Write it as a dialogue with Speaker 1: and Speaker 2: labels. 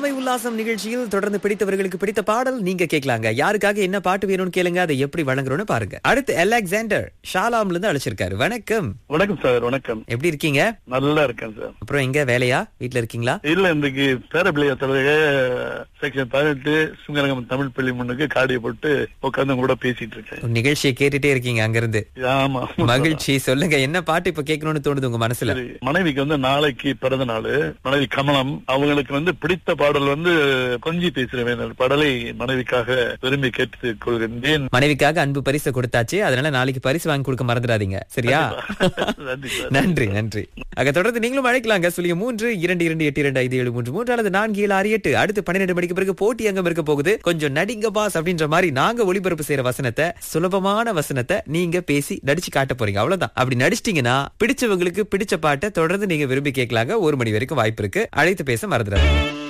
Speaker 1: இளமை உல்லாசம் நிகழ்ச்சியில் தொடர்ந்து பிடித்தவர்களுக்கு பிடித்த பாடல் நீங்க கேட்கலாங்க யாருக்காக என்ன பாட்டு வேணும்னு கேளுங்க அதை எப்படி வழங்குறோம்னு பாருங்க அடுத்து அலெக்சாண்டர் ஷாலாம்ல இருந்து அழைச்சிருக்காரு வணக்கம்
Speaker 2: வணக்கம் சார் வணக்கம்
Speaker 1: எப்படி இருக்கீங்க
Speaker 2: நல்லா இருக்கேன் சார்
Speaker 1: அப்புறம் எங்க வேலையா வீட்ல இருக்கீங்களா
Speaker 2: இல்ல இன்றைக்கு பேரப்பிள்ளைய தலைவக செக்ஷன் பதினெட்டு சுங்கரங்கம் தமிழ் பள்ளி முன்னுக்கு காடியை போட்டு உட்கார்ந்து உங்க கூட பேசிட்டு இருக்கேன்
Speaker 1: ஒரு நிகழ்ச்சியை கேட்டுட்டே இருக்கீங்க அங்கிருந்து
Speaker 2: ஆமா
Speaker 1: மகிழ்ச்சி சொல்லுங்க என்ன பாட்டு இப்ப கேட்கணும்னு தோணுது உங்க மனசுல
Speaker 2: சரி மனைவிக்கு வந்து நாளைக்கு பிறந்த நாள் மனைவி கமலம் அவங்களுக்கு வந்து பிடித்த பாடல் வந்து கொஞ்சி பேசுறேன் பாடலை மனைவிக்காக விரும்பி கேட்டுக் கொள்கின்றேன்
Speaker 1: மனைவிக்காக அன்பு பரிசு கொடுத்தாச்சு அதனால நாளைக்கு பரிசு வாங்கி கொடுக்க மறந்துடாதீங்க சரியா
Speaker 2: நன்றி சார்
Speaker 1: நன்றி நன்றி அங்க தொடர்ந்து நீங்களும் அழைக்கலாங்க சொல்லிய மூன்று இரண்டு இரண்டு எட்டு இரண்டு ஐந்து ஏழு மூன்று மூன்று அல்லது நான்கு ஏழு ஆறு எட்டு அடுத்து பன்னிரெண்டு மணிக்கு பிறகு போட்டி அங்கம் இருக்க போகுது கொஞ்சம் நடிங்க பாஸ் அப்படின்ற மாதிரி நாங்க ஒளிபரப்பு செய்யற வசனத்தை சுலபமான வசனத்தை நீங்க பேசி நடிச்சு காட்ட போறீங்க அவ்வளவுதான் அப்படி நடிச்சிட்டீங்கன்னா பிடிச்சவங்களுக்கு பிடிச்ச பாட்டை தொடர்ந்து நீங்க விரும்பி கேட்கலாங்க ஒரு மணி வரைக்கும் வாய்ப்பு இருக்கு அழைத்து பேச மறந்துடாதீங்க